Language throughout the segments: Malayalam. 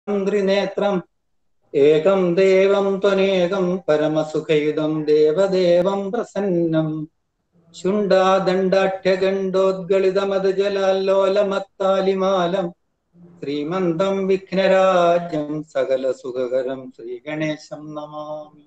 ത്രിനേത്രം ഏകം ദേവം ത്വനേകം പരമസുഖയുധം ദേവദേവം പ്രസന്നം ശുണ്ഡാദണ്ഡാഠ്യഗണ്ഡോദ്ഗളിതമതജലോലമത്താലിമാലം ശ്രീമന്തം വിഘ്നരാജം സകല സുഖകരം ശ്രീഗണേശം നമാമി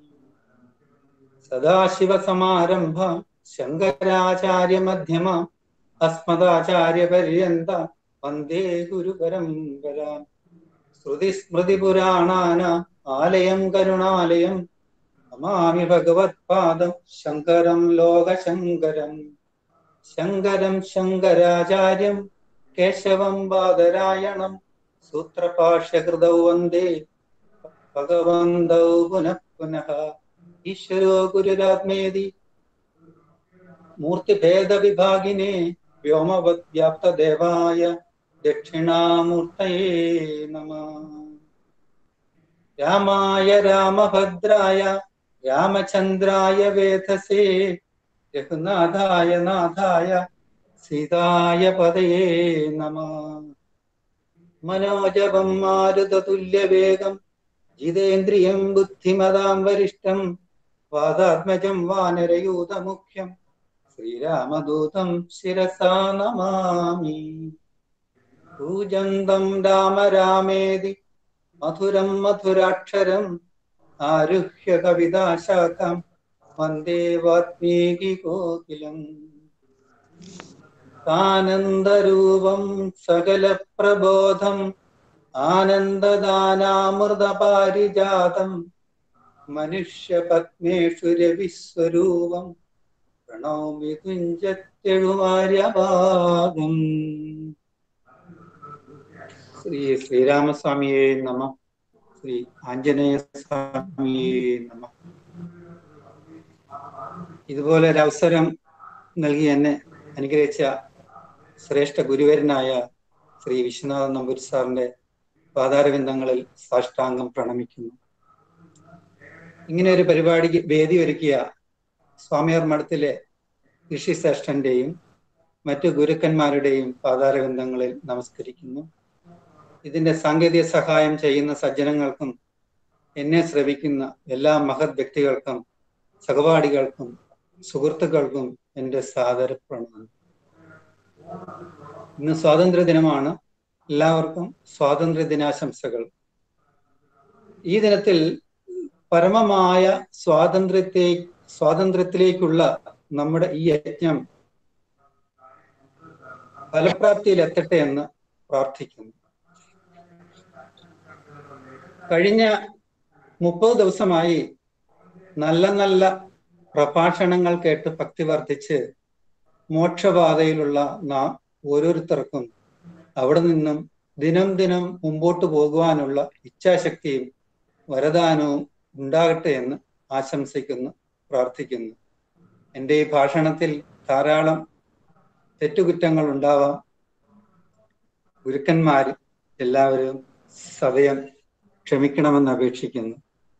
സദാശിവസമാരംഭ ശങ്കരാചാര്യ മധ്യമ അസ്മദാചാര്യ പര്യന്ത വന്ദേ ഗുരുപരമ്പര ശ്രുതിസ്മൃതിപുരാണാന ആലയം കരുണാലയം നമാമി ഭഗവത്പാദം ശങ്കരം ലോകശങ്കരം ശങ്കരം ശങ്കരാചാര്യം കേശവം ബാദരായണം സൂത്രഭാഷ്യകൃതൗ വന്ദേ ഭഗവന്തൗ പുനഃ പുനഃ ഈശ്വരോ ഗുരുരാത്മേതി മൂർത്തിഭേദവിഭാഗിനെ വ്യോമവത് വ്യാപ്തദേവായ ദക്ഷിണാമൂർത്തയേ നമ രാമായ രാമഭദ്രായ രാമചന്ദ്രായ വേധസേ രഘുനാഥായ നാഥായ സീതായ പതയേ നമ മനോജപം മാരുതതുല്യവേഗം ജിതേന്ദ്രിയം ബുദ്ധിമതാം വരിഷ്ഠം വാദാത്മജം വാനരയൂതമുഖ്യം ശ്രീരാമദൂതം ശിരസാ നമാമി പൂജന്തം രാമ രാമേതി മധുരം മധുരാക്ഷരം ആരുഹ്യ കവിതാശാഖം വന്ദേ വാത്മീകി കോകിലം ആനന്ദരൂപം സകല പ്രബോധം ആനന്ദദാനാമൃതപാരിജാതം മനുഷ്യപത്മേഷു രവിസ്വരൂപം പ്രണൗമി കുഞ്ചത്തെഴുമാര്യഭാഗം ശ്രീ ശ്രീരാമസ്വാമിയെ നമ ശ്രീ ആഞ്ജനേയ സ്വാമിയെ നമ ഇതുപോലെ ഒരു അവസരം നൽകി എന്നെ അനുഗ്രഹിച്ച ശ്രേഷ്ഠ ഗുരുവരനായ ശ്രീ വിശ്വനാഥൻ നമ്പൂരി സാറിന്റെ പാതാരബിന്ദങ്ങളിൽ സാഷ്ടാംഗം പ്രണമിക്കുന്നു ഇങ്ങനെ ഒരു പരിപാടിക്ക് വേദി ഒരുക്കിയ സ്വാമിയാർ മഠത്തിലെ ഋഷിശ്രേഷ്ഠന്റെയും മറ്റു ഗുരുക്കന്മാരുടെയും പാതാരബിന്ദങ്ങളിൽ നമസ്കരിക്കുന്നു ഇതിന്റെ സാങ്കേതിക സഹായം ചെയ്യുന്ന സജ്ജനങ്ങൾക്കും എന്നെ ശ്രവിക്കുന്ന എല്ലാ മഹത് വ്യക്തികൾക്കും സഹപാഠികൾക്കും സുഹൃത്തുക്കൾക്കും എൻ്റെ സാദര പ്രണാമം ഇന്ന് സ്വാതന്ത്ര്യ ദിനമാണ് എല്ലാവർക്കും സ്വാതന്ത്ര്യ ദിനാശംസകൾ ഈ ദിനത്തിൽ പരമമായ സ്വാതന്ത്ര്യത്തെ സ്വാതന്ത്ര്യത്തിലേക്കുള്ള നമ്മുടെ ഈ യജ്ഞം ഫലപ്രാപ്തിയിൽ എത്തട്ടെ എന്ന് പ്രാർത്ഥിക്കുന്നു കഴിഞ്ഞ മുപ്പത് ദിവസമായി നല്ല നല്ല പ്രഭാഷണങ്ങൾ കേട്ട് ഭക്തി വർദ്ധിച്ച് മോക്ഷപാതയിലുള്ള നാം ഓരോരുത്തർക്കും അവിടെ നിന്നും ദിനം ദിനം മുമ്പോട്ട് പോകുവാനുള്ള ഇച്ഛാശക്തിയും വരദാനവും ഉണ്ടാകട്ടെ എന്ന് ആശംസിക്കുന്നു പ്രാർത്ഥിക്കുന്നു എൻ്റെ ഈ ഭാഷണത്തിൽ ധാരാളം തെറ്റുകുറ്റങ്ങൾ ഉണ്ടാവാം ഗുരുക്കന്മാർ എല്ലാവരും സദയം ക്ഷമിക്കണമെന്ന് അപേക്ഷിക്കുന്നു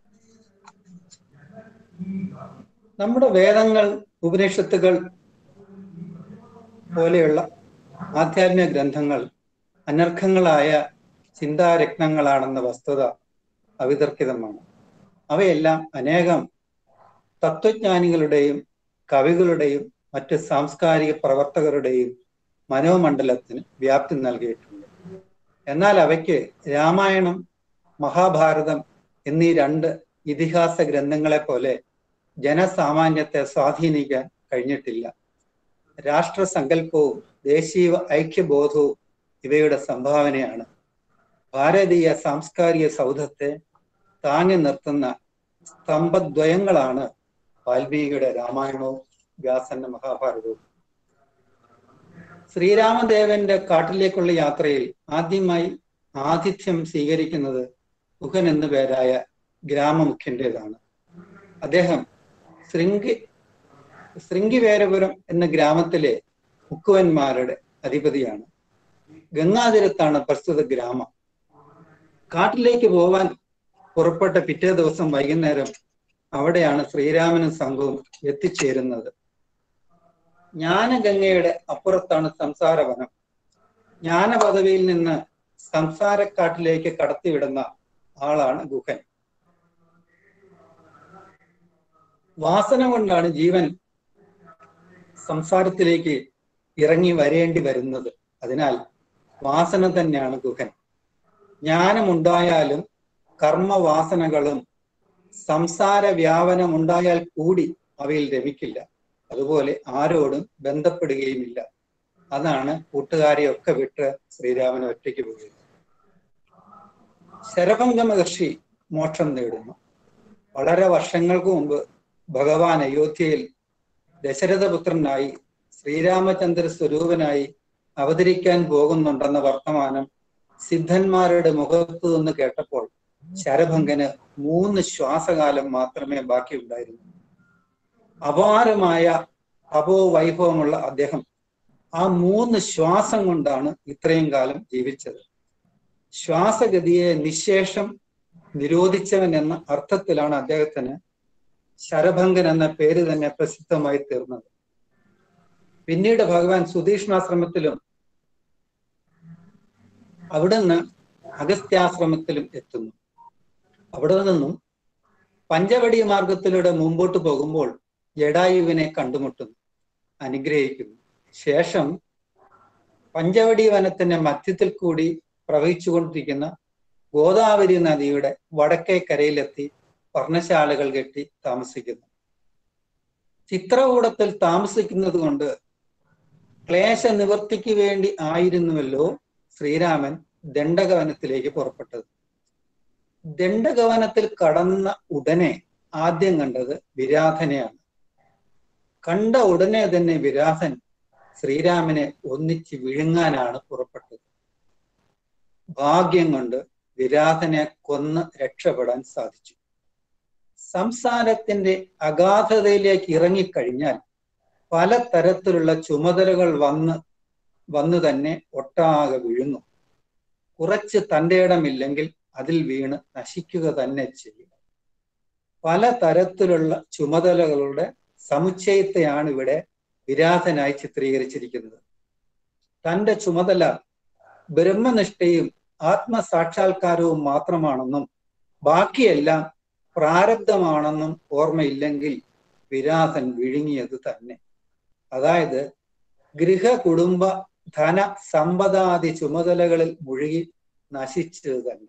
നമ്മുടെ വേദങ്ങൾ ഉപനിഷത്തുകൾ പോലെയുള്ള ആധ്യാത്മിക ഗ്രന്ഥങ്ങൾ അനർഘങ്ങളായ ചിന്താരത്നങ്ങളാണെന്ന വസ്തുത അവിതർക്കിതമാണ് അവയെല്ലാം അനേകം തത്വജ്ഞാനികളുടെയും കവികളുടെയും മറ്റ് സാംസ്കാരിക പ്രവർത്തകരുടെയും മനോമണ്ഡലത്തിന് വ്യാപ്തി നൽകിയിട്ടുണ്ട് എന്നാൽ അവയ്ക്ക് രാമായണം മഹാഭാരതം എന്നീ രണ്ട് ഇതിഹാസ ഗ്രന്ഥങ്ങളെ പോലെ ജനസാമാന്യത്തെ സ്വാധീനിക്കാൻ കഴിഞ്ഞിട്ടില്ല രാഷ്ട്രസങ്കല്പവും ദേശീയ ഐക്യബോധവും ഇവയുടെ സംഭാവനയാണ് ഭാരതീയ സാംസ്കാരിക സൗധത്തെ താങ്ങി നിർത്തുന്ന സ്തംഭദ്വയങ്ങളാണ് വാൽമീകിയുടെ രാമായണവും വ്യാസന്റെ മഹാഭാരതവും ശ്രീരാമദേവന്റെ കാട്ടിലേക്കുള്ള യാത്രയിൽ ആദ്യമായി ആതിഥ്യം സ്വീകരിക്കുന്നത് മുഖൻ എന്നു പേരായ ഗ്രാമമുഖ്യന്റേതാണ് അദ്ദേഹം ശൃംഗി ശൃംഗിവേരപുരം എന്ന ഗ്രാമത്തിലെ മുക്കുവന്മാരുടെ അധിപതിയാണ് ഗംഗാതീരത്താണ് പ്രസ്തുത ഗ്രാമം കാട്ടിലേക്ക് പോവാൻ പുറപ്പെട്ട പിറ്റേ ദിവസം വൈകുന്നേരം അവിടെയാണ് ശ്രീരാമനും സംഘവും എത്തിച്ചേരുന്നത് ജ്ഞാനഗംഗയുടെ അപ്പുറത്താണ് സംസാരവനം ജ്ഞാനപദവിയിൽ നിന്ന് സംസാരക്കാട്ടിലേക്ക് കടത്തിവിടുന്ന ആളാണ് ഗുഹൻ വാസന കൊണ്ടാണ് ജീവൻ സംസാരത്തിലേക്ക് ഇറങ്ങി വരേണ്ടി വരുന്നത് അതിനാൽ വാസന തന്നെയാണ് ഗുഹൻ ജ്ഞാനമുണ്ടായാലും കർമ്മവാസനകളും സംസാര വ്യാപനം ഉണ്ടായാൽ കൂടി അവയിൽ രമിക്കില്ല അതുപോലെ ആരോടും ബന്ധപ്പെടുകയുമില്ല അതാണ് കൂട്ടുകാരെയൊക്കെ വിട്ട് ശ്രീരാമൻ ഒറ്റയ്ക്ക് പോകുന്നത് ശരഭംഗ മഹർഷി മോക്ഷം നേടുന്നു വളരെ വർഷങ്ങൾക്ക് മുമ്പ് ഭഗവാൻ അയോധ്യയിൽ ദശരഥപുത്രനായി ശ്രീരാമചന്ദ്ര സ്വരൂപനായി അവതരിക്കാൻ പോകുന്നുണ്ടെന്ന വർത്തമാനം സിദ്ധന്മാരുടെ മുഖത്തു നിന്ന് കേട്ടപ്പോൾ ശരഭംഗന് മൂന്ന് ശ്വാസകാലം മാത്രമേ ബാക്കിയുണ്ടായിരുന്നു അപാരമായ അപോ വൈഭവമുള്ള അദ്ദേഹം ആ മൂന്ന് ശ്വാസം കൊണ്ടാണ് ഇത്രയും കാലം ജീവിച്ചത് ശ്വാസഗതിയെ നിശേഷം നിരോധിച്ചവൻ എന്ന അർത്ഥത്തിലാണ് അദ്ദേഹത്തിന് ശരഭംഗൻ എന്ന പേര് തന്നെ പ്രസിദ്ധമായി തീർന്നത് പിന്നീട് ഭഗവാൻ സുധീഷ്ണാശ്രമത്തിലും അവിടുന്ന് അഗസ്ത്യാശ്രമത്തിലും എത്തുന്നു അവിടെ നിന്നും പഞ്ചവടി മാർഗത്തിലൂടെ മുമ്പോട്ട് പോകുമ്പോൾ ജഡായുവിനെ കണ്ടുമുട്ടുന്നു അനുഗ്രഹിക്കുന്നു ശേഷം പഞ്ചവടി വനത്തിന്റെ മധ്യത്തിൽ കൂടി പ്രവഹിച്ചുകൊണ്ടിരിക്കുന്ന ഗോദാവരി നദിയുടെ വടക്കേ കരയിലെത്തി വർണ്ണശാലകൾ കെട്ടി താമസിക്കുന്നു ചിത്രകൂടത്തിൽ താമസിക്കുന്നത് കൊണ്ട് ക്ലേശ നിവർത്തിക്ക് വേണ്ടി ആയിരുന്നുവല്ലോ ശ്രീരാമൻ ദണ്ഡകവനത്തിലേക്ക് പുറപ്പെട്ടത് ദണ്ഡകവനത്തിൽ കടന്ന ഉടനെ ആദ്യം കണ്ടത് വിരാധനെയാണ് കണ്ട ഉടനെ തന്നെ വിരാധൻ ശ്രീരാമനെ ഒന്നിച്ച് വിഴുങ്ങാനാണ് പുറപ്പെട്ടത് ഭാഗ്യം കൊണ്ട് വിരാധനെ കൊന്ന് രക്ഷപ്പെടാൻ സാധിച്ചു സംസാരത്തിന്റെ അഗാധതയിലേക്ക് ഇറങ്ങിക്കഴിഞ്ഞാൽ പല തരത്തിലുള്ള ചുമതലകൾ വന്ന് വന്നു തന്നെ ഒട്ടാകെ വിഴുങ്ങും കുറച്ച് തൻ്റെ ഇടമില്ലെങ്കിൽ അതിൽ വീണ് നശിക്കുക തന്നെ ചെയ്യും പല തരത്തിലുള്ള ചുമതലകളുടെ സമുച്ചയത്തെയാണ് ഇവിടെ വിരാധനായി ചിത്രീകരിച്ചിരിക്കുന്നത് തന്റെ ചുമതല ബ്രഹ്മനിഷ്ഠയും ആത്മസാക്ഷാത്കാരവും മാത്രമാണെന്നും ബാക്കിയെല്ലാം പ്രാരബ്ധമാണെന്നും ഓർമ്മയില്ലെങ്കിൽ വിരാധൻ വിഴുങ്ങിയത് തന്നെ അതായത് ഗൃഹ കുടുംബ ധന സമ്പദാദി ചുമതലകളിൽ മുഴുകി നശിച്ചത് തന്നെ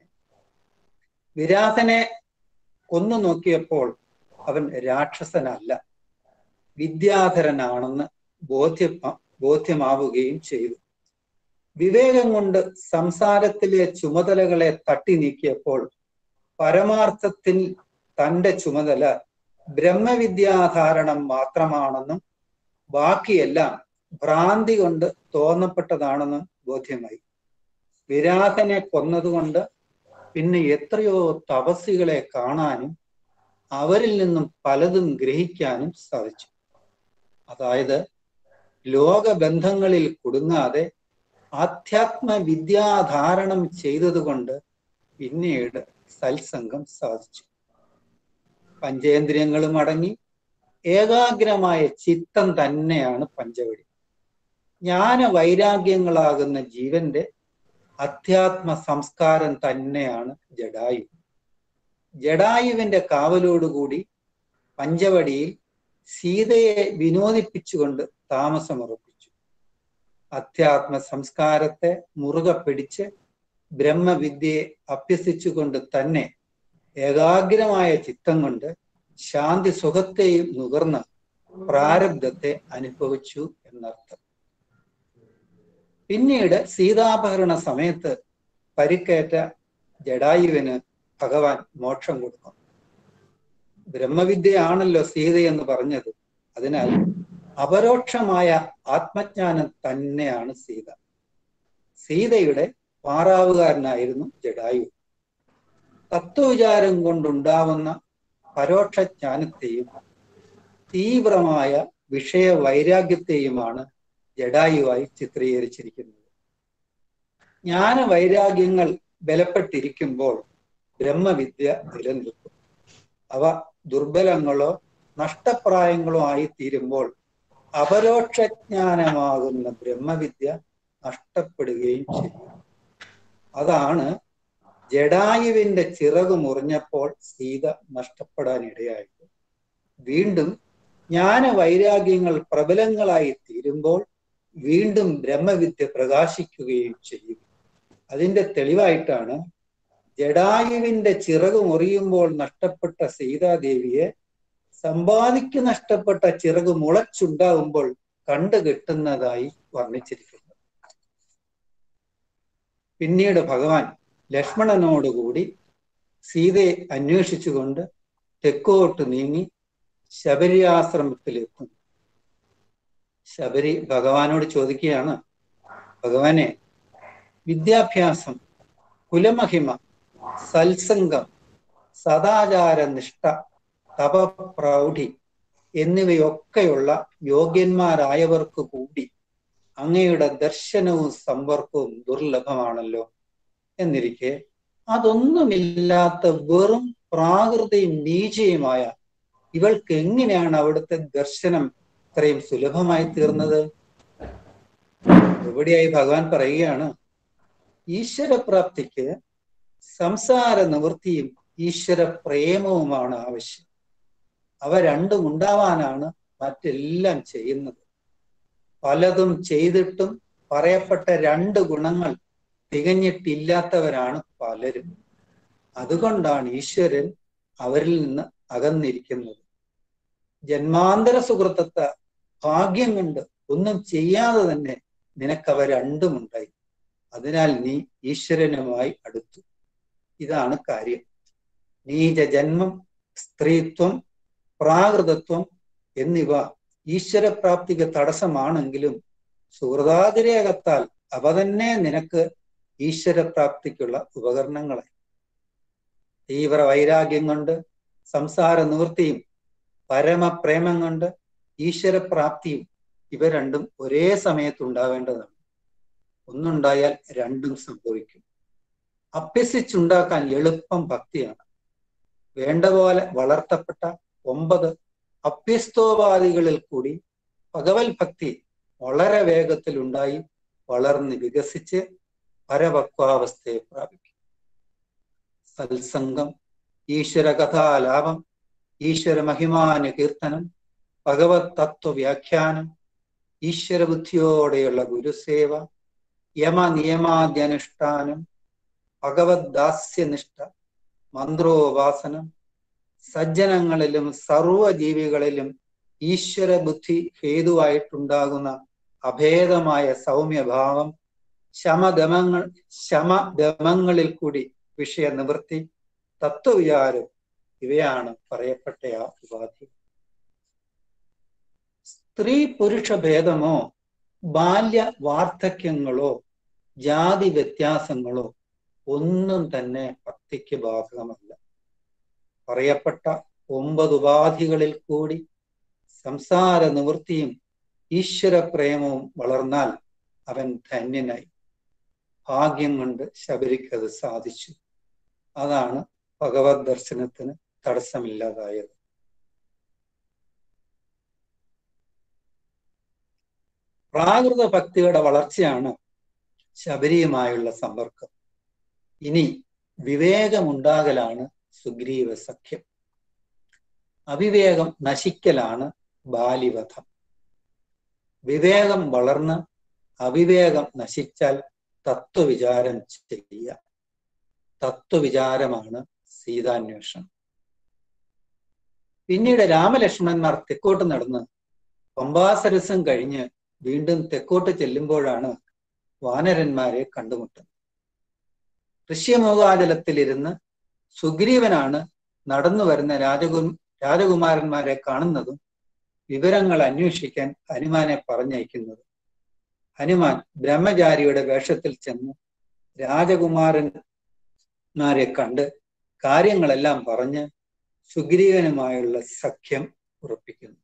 വിരാധനെ കൊന്നു നോക്കിയപ്പോൾ അവൻ രാക്ഷസനല്ല വിദ്യാധരനാണെന്ന് ബോധ്യ ബോധ്യമാവുകയും ചെയ്തു വിവേകം കൊണ്ട് സംസാരത്തിലെ ചുമതലകളെ തട്ടി നീക്കിയപ്പോൾ പരമാർത്ഥത്തിൽ തന്റെ ചുമതല ബ്രഹ്മവിദ്യാധാരണം മാത്രമാണെന്നും ബാക്കിയെല്ലാം ഭ്രാന്തി കൊണ്ട് തോന്നപ്പെട്ടതാണെന്നും ബോധ്യമായി വിരാഹനെ കൊന്നതുകൊണ്ട് പിന്നെ എത്രയോ തപസ്സികളെ കാണാനും അവരിൽ നിന്നും പലതും ഗ്രഹിക്കാനും സാധിച്ചു അതായത് ലോകബന്ധങ്ങളിൽ കുടുങ്ങാതെ ആധ്യാത്മ വിദ്യാധാരണം ചെയ്തതുകൊണ്ട് പിന്നീട് സത്സംഗം സാധിച്ചു പഞ്ചേന്ദ്രിയങ്ങളും അടങ്ങി ഏകാഗ്രമായ ചിത്തം തന്നെയാണ് പഞ്ചവടി ജ്ഞാന വൈരാഗ്യങ്ങളാകുന്ന ജീവന്റെ അധ്യാത്മ സംസ്കാരം തന്നെയാണ് ജഡായു ജഡായുവിന്റെ കാവലോടുകൂടി പഞ്ചവടിയിൽ സീതയെ വിനോദിപ്പിച്ചുകൊണ്ട് താമസമുറപ്പിച്ചു അധ്യാത്മ സംസ്കാരത്തെ മുറുകെ പിടിച്ച് ബ്രഹ്മവിദ്യയെ അഭ്യസിച്ചുകൊണ്ട് തന്നെ ഏകാഗ്രമായ ചിത്തം കൊണ്ട് ശാന്തി സുഖത്തെയും നുകർന്ന് പ്രാരബ്ധത്തെ അനുഭവിച്ചു എന്നർത്ഥം പിന്നീട് സീതാപഹരണ സമയത്ത് പരിക്കേറ്റ ജഡായുവിന് ഭഗവാൻ മോക്ഷം കൊടുക്കും ബ്രഹ്മവിദ്യയാണല്ലോ സീതയെന്ന് പറഞ്ഞത് അതിനാൽ അപരോക്ഷമായ ആത്മജ്ഞാനം തന്നെയാണ് സീത സീതയുടെ പാറാവുകാരനായിരുന്നു ജഡായു തത്വവിചാരം കൊണ്ടുണ്ടാവുന്ന പരോക്ഷ ജ്ഞാനത്തെയും തീവ്രമായ വിഷയ വൈരാഗ്യത്തെയുമാണ് ജഡായുവായി ചിത്രീകരിച്ചിരിക്കുന്നത് ജ്ഞാന വൈരാഗ്യങ്ങൾ ബലപ്പെട്ടിരിക്കുമ്പോൾ ബ്രഹ്മവിദ്യ നിലനിൽക്കും അവ ദുർബലങ്ങളോ നഷ്ടപ്രായങ്ങളോ ആയി തീരുമ്പോൾ അപരോക്ഷജ്ഞാനമാകുന്ന ബ്രഹ്മവിദ്യ നഷ്ടപ്പെടുകയും ചെയ്യും അതാണ് ജഡായുവിന്റെ ചിറക് മുറിഞ്ഞപ്പോൾ സീത നഷ്ടപ്പെടാൻ ഇടയായത് വീണ്ടും ജ്ഞാന വൈരാഗ്യങ്ങൾ പ്രബലങ്ങളായി തീരുമ്പോൾ വീണ്ടും ബ്രഹ്മവിദ്യ പ്രകാശിക്കുകയും ചെയ്യും അതിന്റെ തെളിവായിട്ടാണ് ജഡായുവിന്റെ ചിറക് മുറിയുമ്പോൾ നഷ്ടപ്പെട്ട സീതാദേവിയെ സമ്പാദിക്ക് നഷ്ടപ്പെട്ട ചിറക് മുളച്ചുണ്ടാകുമ്പോൾ കണ്ടു കിട്ടുന്നതായി വർണ്ണിച്ചിരിക്കുന്നത് പിന്നീട് ഭഗവാൻ ലക്ഷ്മണനോടുകൂടി സീതയെ അന്വേഷിച്ചുകൊണ്ട് തെക്കോട്ട് നീങ്ങി ശബരി ആശ്രമത്തിലെത്തും ശബരി ഭഗവാനോട് ചോദിക്കുകയാണ് ഭഗവാനെ വിദ്യാഭ്യാസം കുലമഹിമ സത്സംഗം സദാചാര നിഷ്ഠ തപപ്രൗഢി എന്നിവയൊക്കെയുള്ള യോഗ്യന്മാരായവർക്ക് കൂടി അങ്ങയുടെ ദർശനവും സമ്പർക്കവും ദുർലഭമാണല്ലോ എന്നിരിക്കെ അതൊന്നുമില്ലാത്ത വെറും പ്രാകൃതിയും നീചയുമായ ഇവൾക്ക് എങ്ങനെയാണ് അവിടുത്തെ ദർശനം ഇത്രയും സുലഭമായി തീർന്നത് എവിടെയായി ഭഗവാൻ പറയുകയാണ് ഈശ്വരപ്രാപ്തിക്ക് സംസാര നിവൃത്തിയും ഈശ്വര പ്രേമവുമാണ് ആവശ്യം അവ രണ്ടും ഉണ്ടാവാനാണ് മറ്റെല്ലാം ചെയ്യുന്നത് പലതും ചെയ്തിട്ടും പറയപ്പെട്ട രണ്ട് ഗുണങ്ങൾ തികഞ്ഞിട്ടില്ലാത്തവരാണ് പലരും അതുകൊണ്ടാണ് ഈശ്വരൻ അവരിൽ നിന്ന് അകന്നിരിക്കുന്നത് ജന്മാന്തര സുഹൃത്തത്തെ ഭാഗ്യം കൊണ്ട് ഒന്നും ചെയ്യാതെ തന്നെ നിനക്കവ രണ്ടും ഉണ്ടായി അതിനാൽ നീ ഈശ്വരനുമായി അടുത്തു ഇതാണ് കാര്യം നീച ജന്മം സ്ത്രീത്വം പ്രാകൃതത്വം എന്നിവ ഈശ്വരപ്രാപ്തിക്ക് തടസ്സമാണെങ്കിലും സുഹൃതാതിരേകത്താൽ അവ തന്നെ നിനക്ക് ഈശ്വരപ്രാപ്തിക്കുള്ള ഉപകരണങ്ങളായി തീവ്ര വൈരാഗ്യം കൊണ്ട് സംസാര നിവൃത്തിയും പരമപ്രേമം കൊണ്ട് ഈശ്വരപ്രാപ്തിയും ഇവ രണ്ടും ഒരേ സമയത്ത് ഉണ്ടാവേണ്ടതാണ് ഒന്നുണ്ടായാൽ രണ്ടും സംഭവിക്കും അഭ്യസിച്ചുണ്ടാക്കാൻ എളുപ്പം ഭക്തിയാണ് വേണ്ട പോലെ വളർത്തപ്പെട്ട ഒമ്പത് അഭ്യസ്തോപാധികളിൽ കൂടി ഭഗവത് ഭക്തി വളരെ വേഗത്തിൽ ഉണ്ടായി വളർന്ന് വികസിച്ച് പരപക്വാവസ്ഥയെ പ്രാപിക്കും സത്സംഗം ഈശ്വര കഥാലാപം ഈശ്വര മഹിമാന കീർത്തനം ഭഗവത് തത്വ വ്യാഖ്യാനം ഈശ്വര ബുദ്ധിയോടെയുള്ള ഗുരുസേവ യമ നിയമാദ്യനുഷ്ഠാനം ഭഗവത് ദാസ്യനിഷ്ഠ മന്ത്രോപാസനം സജ്ജനങ്ങളിലും സർവജീവികളിലും ഈശ്വര ബുദ്ധി ഹേതുവായിട്ടുണ്ടാകുന്ന അഭേദമായ സൗമ്യഭാവം ശമദമങ്ങൾ ശമദമങ്ങളിൽ കൂടി വിഷയ നിവൃത്തി തത്വവിചാരം ഇവയാണ് പറയപ്പെട്ട ആ ഉപാധി സ്ത്രീ പുരുഷ ഭേദമോ ബാല്യ വാർദ്ധക്യങ്ങളോ ജാതി വ്യത്യാസങ്ങളോ ഒന്നും തന്നെ ഭക്തിക്ക് ബാധകമല്ല പറയപ്പെട്ട ഒമ്പത് ഉപാധികളിൽ കൂടി സംസാര നിവൃത്തിയും ഈശ്വര പ്രേമവും വളർന്നാൽ അവൻ ധന്യനായി ഭാഗ്യം കൊണ്ട് ശബരിക്കത് സാധിച്ചു അതാണ് ഭഗവത് ദർശനത്തിന് തടസ്സമില്ലാതായത് പ്രാകൃത ഭക്തിയുടെ വളർച്ചയാണ് ശബരിയുമായുള്ള സമ്പർക്കം ഇനി വിവേകമുണ്ടാകലാണ് സുഗ്രീവ സഖ്യം അവിവേകം നശിക്കലാണ് ബാലിവധം വിവേകം വളർന്ന് അവിവേകം നശിച്ചാൽ തത്വവിചാരം ചെയ്യുക തത്വവിചാരമാണ് സീതാന്വേഷണം പിന്നീട് രാമലക്ഷ്മണന്മാർ തെക്കോട്ട് നടന്ന് പമ്പാസരസം കഴിഞ്ഞ് വീണ്ടും തെക്കോട്ട് ചെല്ലുമ്പോഴാണ് വാനരന്മാരെ കണ്ടുമുട്ടുന്നത് ഋഷ്യമോകാചലത്തിലിരുന്ന് സുഗ്രീവനാണ് നടന്നു വരുന്ന രാജകു രാജകുമാരന്മാരെ കാണുന്നതും വിവരങ്ങൾ അന്വേഷിക്കാൻ ഹനുമാനെ പറഞ്ഞയക്കുന്നത് ഹനുമാൻ ബ്രഹ്മചാരിയുടെ വേഷത്തിൽ ചെന്ന് രാജകുമാരന്മാരെ കണ്ട് കാര്യങ്ങളെല്ലാം പറഞ്ഞ് സുഗ്രീവനുമായുള്ള സഖ്യം ഉറപ്പിക്കുന്നു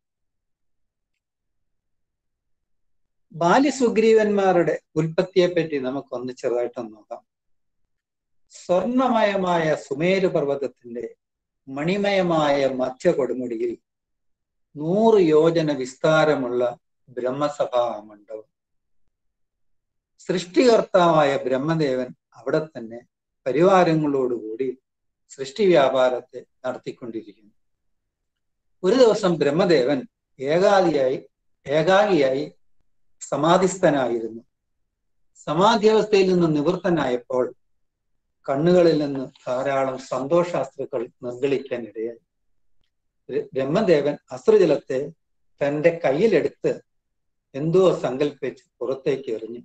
ബാല്യസുഗ്രീവന്മാരുടെ ഉൽപ്പത്തിയെപ്പറ്റി നമുക്കൊന്ന് ചെറുതായിട്ടൊന്ന് നോക്കാം സ്വർണമയമായ സുമേരു പർവ്വതത്തിന്റെ മണിമയമായ മധ്യ കൊടുമുടിയിൽ നൂറ് യോജന വിസ്താരമുള്ള ബ്രഹ്മസഭാ മണ്ഡപം സൃഷ്ടികർത്താവായ ബ്രഹ്മദേവൻ അവിടെ തന്നെ പരിവാരങ്ങളോടുകൂടി സൃഷ്ടി വ്യാപാരത്തെ നടത്തിക്കൊണ്ടിരിക്കുന്നു ഒരു ദിവസം ബ്രഹ്മദേവൻ ഏകാദിയായി ഏകാഗിയായി സമാധിസ്ഥനായിരുന്നു സമാധിയവസ്ഥയിൽ നിന്ന് നിവൃത്തനായപ്പോൾ കണ്ണുകളിൽ നിന്ന് ധാരാളം സന്തോഷാസ്ത്രുക്കൾ നിർഗളിക്കാൻ ഇടയായി ബ്രഹ്മദേവൻ അസ്ത്രജലത്തെ തന്റെ കയ്യിലെടുത്ത് എന്തോ സങ്കല്പിച്ച് പുറത്തേക്ക് എറിഞ്ഞു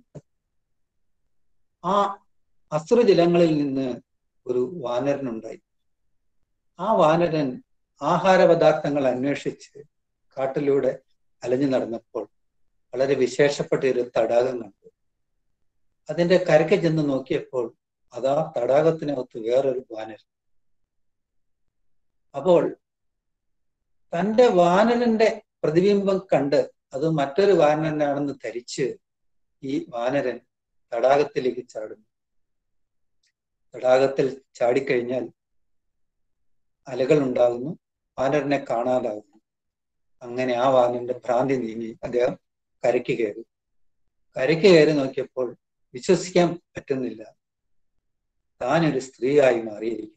ആ അസ്ത്രജലങ്ങളിൽ നിന്ന് ഒരു വാനരനുണ്ടായി ആ വാനരൻ ആഹാര പദാർത്ഥങ്ങൾ അന്വേഷിച്ച് കാട്ടിലൂടെ അലഞ്ഞു നടന്നപ്പോൾ വളരെ വിശേഷപ്പെട്ട ഒരു തടാകം കണ്ടു അതിന്റെ കരയ്ക്ക് ചെന്ന് നോക്കിയപ്പോൾ അതാ തടാകത്തിനകത്ത് വേറൊരു വാനരൻ അപ്പോൾ തന്റെ വാനരന്റെ പ്രതിബിംബം കണ്ട് അത് മറ്റൊരു വാനരനാണെന്ന് ധരിച്ച് ഈ വാനരൻ തടാകത്തിലേക്ക് ചാടുന്നു തടാകത്തിൽ ചാടിക്കഴിഞ്ഞാൽ അലകൾ ഉണ്ടാകുന്നു വാനരനെ കാണാതാകുന്നു അങ്ങനെ ആ വാനരന്റെ ഭ്രാന്തി നീങ്ങി അദ്ദേഹം കരയ്ക്ക് കയറി കരയ്ക്ക് കയറി നോക്കിയപ്പോൾ വിശ്വസിക്കാൻ പറ്റുന്നില്ല താനൊരു സ്ത്രീയായി മാറിയിരിക്കുന്നു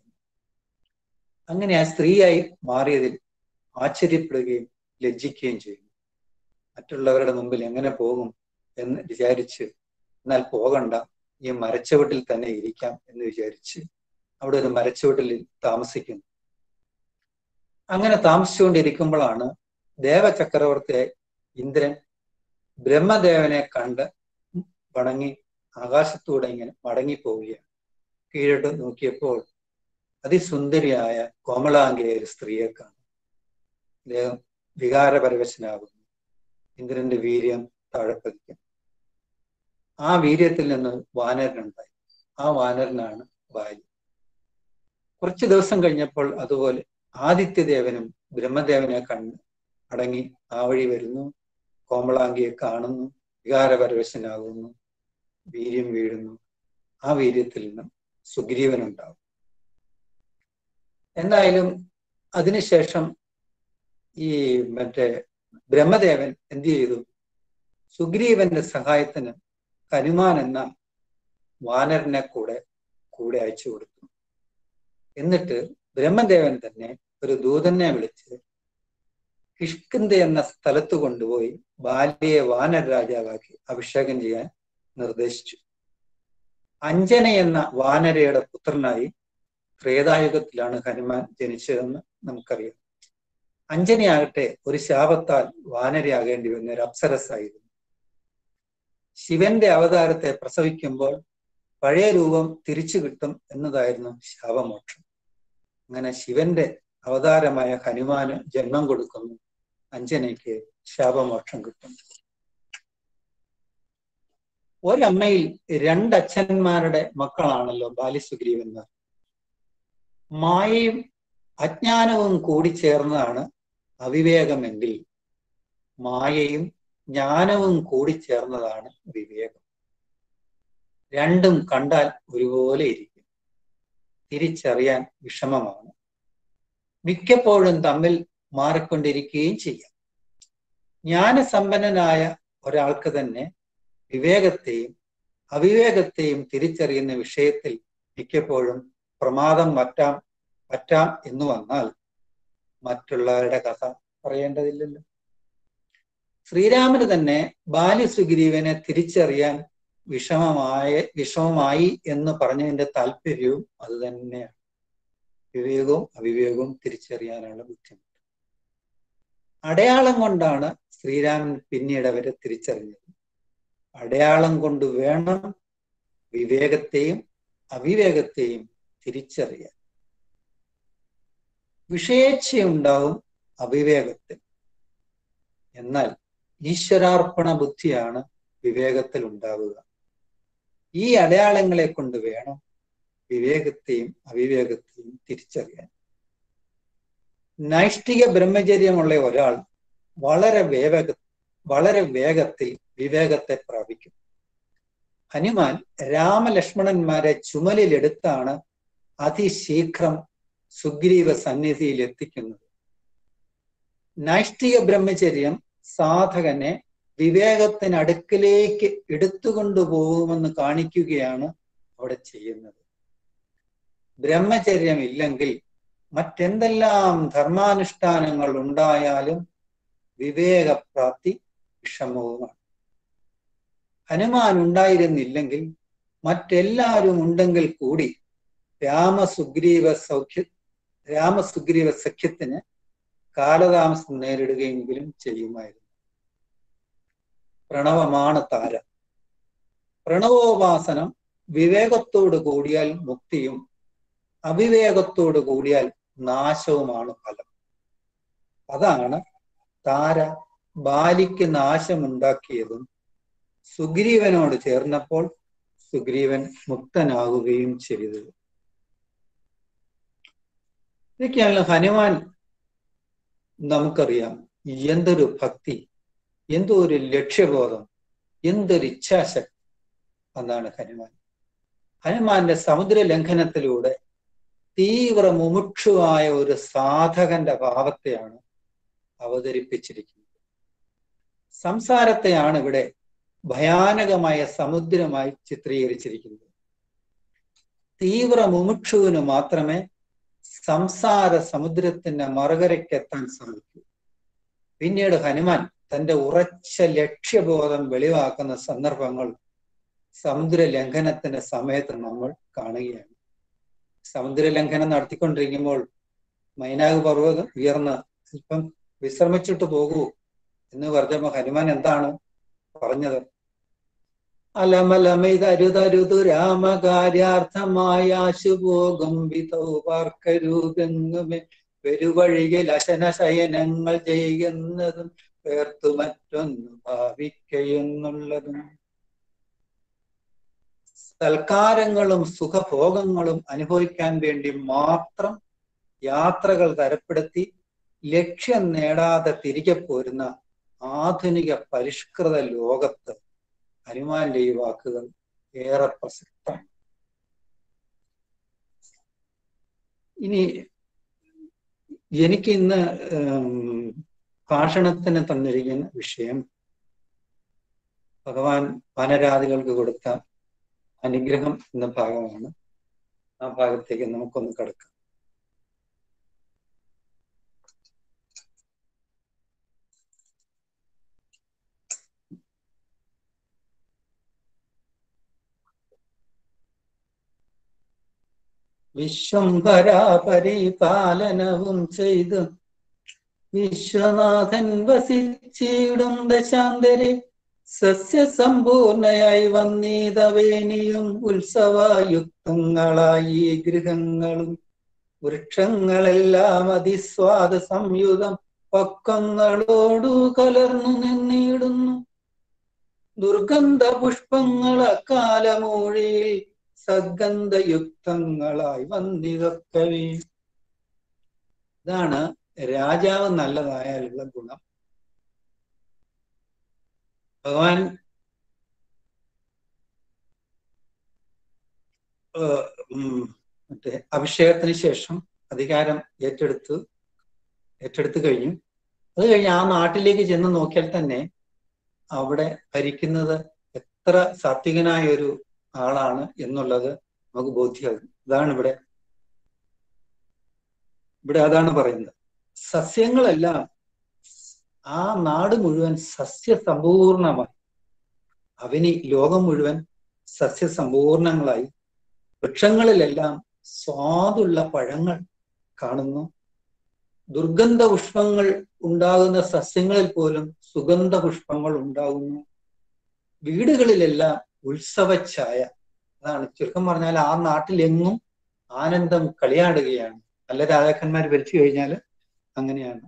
അങ്ങനെ ആ സ്ത്രീയായി മാറിയതിൽ ആശ്ചര്യപ്പെടുകയും ലജ്ജിക്കുകയും ചെയ്യുന്നു മറ്റുള്ളവരുടെ മുമ്പിൽ എങ്ങനെ പോകും എന്ന് വിചാരിച്ച് എന്നാൽ പോകണ്ട ഈ മരച്ചുവട്ടിൽ തന്നെ ഇരിക്കാം എന്ന് വിചാരിച്ച് അവിടെ ഒരു മരച്ചുവട്ടിൽ താമസിക്കുന്നു അങ്ങനെ താമസിച്ചുകൊണ്ടിരിക്കുമ്പോഴാണ് ദേവചക്രവർത്തി ഇന്ദ്രൻ ബ്രഹ്മദേവനെ കണ്ട് വണങ്ങി ആകാശത്തൂടെ ഇങ്ങനെ മടങ്ങി പോവുകയാണ് കീഴോട്ട് നോക്കിയപ്പോൾ അതിസുന്ദരിയായ കോമളാംഗിയായ ഒരു സ്ത്രീയെ കാണും അദ്ദേഹം വികാരപരവശനാകുന്നു ഇന്ദ്രന്റെ വീര്യം താഴെപ്പതിക്കും ആ വീര്യത്തിൽ നിന്ന് വാനരനുണ്ടായി ആ വാനരനാണ് ബാലി കുറച്ചു ദിവസം കഴിഞ്ഞപ്പോൾ അതുപോലെ ആദിത്യദേവനും ബ്രഹ്മദേവനെ കണ്ട് അടങ്ങി ആ വഴി വരുന്നു കോമളാംഗിയെ കാണുന്നു വികാരപരവശനാകുന്നു വീര്യം വീഴുന്നു ആ വീര്യത്തിൽ നിന്നും സുഗ്രീവനുണ്ടാവും എന്തായാലും അതിനുശേഷം ഈ മറ്റേ ബ്രഹ്മദേവൻ എന്ത് ചെയ്തു സുഗ്രീവന്റെ സഹായത്തിന് ഹനുമാൻ എന്ന വാനരനെ കൂടെ കൂടെ അയച്ചു കൊടുത്തു എന്നിട്ട് ബ്രഹ്മദേവൻ തന്നെ ഒരു ദൂതനെ വിളിച്ച് കിഷ്കിന്ത എന്ന സ്ഥലത്ത് കൊണ്ടുപോയി ബാല്യയെ വാനര രാജാവാക്കി അഭിഷേകം ചെയ്യാൻ നിർദ്ദേശിച്ചു അഞ്ജന എന്ന വാനരയുടെ പുത്രനായി ത്രേതായുഗത്തിലാണ് ഹനുമാൻ ജനിച്ചതെന്ന് നമുക്കറിയാം അഞ്ജനയാകട്ടെ ഒരു ശാപത്താൽ വാനരയാകേണ്ടി വന്ന ഒരു അപ്സരസായിരുന്നു ശിവന്റെ അവതാരത്തെ പ്രസവിക്കുമ്പോൾ പഴയ രൂപം തിരിച്ചു കിട്ടും എന്നതായിരുന്നു ശാപമോക്ഷം അങ്ങനെ ശിവന്റെ അവതാരമായ ഹനുമാന് ജന്മം കൊടുക്കുന്നു അഞ്ജനയ്ക്ക് ശാപമോക്ഷം കിട്ടും ഒരമ്മയിൽ രണ്ടച്ഛന്മാരുടെ മക്കളാണല്ലോ ബാലിസുഗ്രീവന്മാർ മായയും അജ്ഞാനവും കൂടി ചേർന്നതാണ് അവിവേകമെങ്കിൽ മായയും ജ്ഞാനവും കൂടി ചേർന്നതാണ് വിവേകം രണ്ടും കണ്ടാൽ ഒരുപോലെ ഇരിക്കും തിരിച്ചറിയാൻ വിഷമമാണ് മിക്കപ്പോഴും തമ്മിൽ മാറിക്കൊണ്ടിരിക്കുകയും ചെയ്യാം ജ്ഞാനസമ്പന്നനായ ഒരാൾക്ക് തന്നെ വിവേകത്തെയും അവിവേകത്തെയും തിരിച്ചറിയുന്ന വിഷയത്തിൽ മിക്കപ്പോഴും പ്രമാദം പറ്റാം പറ്റാം എന്ന് വന്നാൽ മറ്റുള്ളവരുടെ കഥ പറയേണ്ടതില്ലല്ലോ ശ്രീരാമന് തന്നെ ബാല്യ സുഗ്രീവനെ തിരിച്ചറിയാൻ വിഷമമായ വിഷമമായി എന്ന് പറഞ്ഞതിന്റെ താല്പര്യവും അത് തന്നെയാണ് വിവേകവും അവിവേകവും തിരിച്ചറിയാനുള്ള ബുദ്ധിമുട്ട് അടയാളം കൊണ്ടാണ് ശ്രീരാമൻ പിന്നീട് അവരെ തിരിച്ചറിഞ്ഞത് അടയാളം കൊണ്ട് വേണം വിവേകത്തെയും അവിവേകത്തെയും തിരിച്ചറിയാൻ വിഷയേച്ഛയുണ്ടാവും അവിവേകത്തിൽ എന്നാൽ ഈശ്വരാർപ്പണ ബുദ്ധിയാണ് വിവേകത്തിൽ ഉണ്ടാവുക ഈ അടയാളങ്ങളെ കൊണ്ട് വേണം വിവേകത്തെയും അവിവേകത്തെയും തിരിച്ചറിയാൻ നൈഷ്ഠിക ബ്രഹ്മചര്യമുള്ള ഒരാൾ വളരെ വേഗ വളരെ വേഗത്തിൽ വിവേകത്തെ പ്രാപിക്കും ഹനുമാൻ രാമലക്ഷ്മണന്മാരെ ചുമലിലെടുത്താണ് അതിശീഘ്രം സുഗ്രീവ സന്നിധിയിൽ എത്തിക്കുന്നത് നൈഷ്ഠിക ബ്രഹ്മചര്യം സാധകനെ വിവേകത്തിനടുക്കിലേക്ക് എടുത്തുകൊണ്ടുപോകുമെന്ന് കാണിക്കുകയാണ് അവിടെ ചെയ്യുന്നത് ബ്രഹ്മചര്യം ഇല്ലെങ്കിൽ മറ്റെന്തെല്ലാം ധർമാനുഷ്ഠാനങ്ങൾ ഉണ്ടായാലും വിവേകപ്രാപ്തി വിഷമവുമാണ് ഹനുമാൻ ഉണ്ടായിരുന്നില്ലെങ്കിൽ മറ്റെല്ലാവരും ഉണ്ടെങ്കിൽ കൂടി രാമസുഗ്രീവ സൗഖ്യ രാമസുഗ്രീവ സഖ്യത്തിന് കാലതാമസം നേരിടുകയെങ്കിലും ചെയ്യുമായിരുന്നു പ്രണവമാണ് താര പ്രണവോപാസനം വിവേകത്തോട് കൂടിയാൽ മുക്തിയും അവിവേകത്തോട് കൂടിയാൽ നാശവുമാണ് ഫലം അതാണ് താര ബാലിക്ക് നാശമുണ്ടാക്കിയതും സുഗ്രീവനോട് ചേർന്നപ്പോൾ സുഗ്രീവൻ മുക്തനാകുകയും ചെയ്തത് ഇതൊക്കെയാണ് ഹനുമാൻ നമുക്കറിയാം എന്തൊരു ഭക്തി എന്തോ ഒരു ലക്ഷ്യബോധം എന്തൊരു ഇച്ഛാശക്തി എന്നാണ് ഹനുമാൻ ഹനുമാന്റെ സമുദ്ര ലംഘനത്തിലൂടെ തീവ്ര മുമുക്ഷുവായ ഒരു സാധകന്റെ ഭാവത്തെയാണ് അവതരിപ്പിച്ചിരിക്കുന്നത് സംസാരത്തെയാണ് ഇവിടെ ഭയാനകമായ സമുദ്രമായി ചിത്രീകരിച്ചിരിക്കുന്നത് തീവ്ര മുമുക്ഷുവിന് മാത്രമേ സംസാര സമുദ്രത്തിന്റെ മറുകരയ്ക്കെത്താൻ സാധിക്കൂ പിന്നീട് ഹനുമാൻ തന്റെ ഉറച്ച ലക്ഷ്യബോധം വെളിവാക്കുന്ന സന്ദർഭങ്ങൾ സമുദ്ര ലംഘനത്തിന്റെ സമയത്ത് നമ്മൾ കാണുകയാണ് സമുദ്ര ലംഘനം നടത്തിക്കൊണ്ടിരിക്കുമ്പോൾ മൈനാഗ് പർവ്വതം ഉയർന്ന് അല്പം വിശ്രമിച്ചിട്ട് പോകൂ എന്ന് പറഞ്ഞപ്പോ ഹനുമാൻ എന്താണ് പറഞ്ഞത് അലമലമിതരുതരുതു രാമകാര്യാർത്ഥമായ ആശുപോകും വിധൗ പാർക്കരൂപെങ്ങുമേ പെരുവഴിയിൽ അശനശയനങ്ങൾ ചെയ്യുന്നതും പേർത്തു മറ്റൊന്ന് ഭാവിക്കയെന്നുള്ളതും സൽക്കാരങ്ങളും സുഖഭോഗങ്ങളും അനുഭവിക്കാൻ വേണ്ടി മാത്രം യാത്രകൾ തരപ്പെടുത്തി ലക്ഷ്യം നേടാതെ തിരികെ പോരുന്ന ആധുനിക പരിഷ്കൃത ലോകത്ത് ഹനുമാന്റെ ഈ വാക്കുകൾ ഏറെ പ്രസക്തമാണ് ഇനി എനിക്ക് ഇന്ന് ഭാഷണത്തിന് തന്നിരിക്കുന്ന വിഷയം ഭഗവാൻ വനരാതികൾക്ക് കൊടുത്ത അനുഗ്രഹം എന്ന ഭാഗമാണ് ആ ഭാഗത്തേക്ക് നമുക്കൊന്ന് കടക്കാം വിശ്വംഭരാ പരിപാലനവും ചെയ്ത് വിശ്വനാഥൻ വസിച്ചിടും ദശാന്തരെ സസ്യസമ്പൂർണയായി വന്നീതവേനിയും ഉത്സവയുക്തങ്ങളായി ഈ ഗൃഹങ്ങളും വൃക്ഷങ്ങളെല്ലാം അതിസ്വാദ സംയുതം പക്കങ്ങളോടു കലർന്നു നിന്നിടുന്നു ദുർഗന്ധ പുഷ്പങ്ങൾ അക്കാലമൂഴിയിൽ സദ്ഗന്ധയുക്തങ്ങളായി വന്നിതൊക്കവേ ഇതാണ് രാജാവ് നല്ലതായാലുള്ള ഗുണം ഭഗവാൻ മറ്റേ അഭിഷേകത്തിന് ശേഷം അധികാരം ഏറ്റെടുത്ത് ഏറ്റെടുത്തു കഴിഞ്ഞു അത് കഴിഞ്ഞ് ആ നാട്ടിലേക്ക് ചെന്ന് നോക്കിയാൽ തന്നെ അവിടെ ഭരിക്കുന്നത് എത്ര സാത്വികനായ ഒരു ആളാണ് എന്നുള്ളത് നമുക്ക് ബോധ്യമാകും ഇതാണ് ഇവിടെ ഇവിടെ അതാണ് പറയുന്നത് സസ്യങ്ങളെല്ലാം ആ നാട് മുഴുവൻ സസ്യസമ്പൂർണമായി അവന് ലോകം മുഴുവൻ സസ്യസമ്പൂർണങ്ങളായി വൃക്ഷങ്ങളിലെല്ലാം സ്വാദുള്ള പഴങ്ങൾ കാണുന്നു ദുർഗന്ധ പുഷ്പങ്ങൾ ഉണ്ടാകുന്ന സസ്യങ്ങളിൽ പോലും സുഗന്ധ പുഷ്പങ്ങൾ ഉണ്ടാകുന്നു വീടുകളിലെല്ലാം ഉത്സവഛായ അതാണ് ചുരുക്കം പറഞ്ഞാൽ ആ നാട്ടിലെങ്ങും ആനന്ദം കളിയാടുകയാണ് നല്ല രാജാക്കന്മാർ ഭരിച്ചു കഴിഞ്ഞാൽ അങ്ങനെയാണ്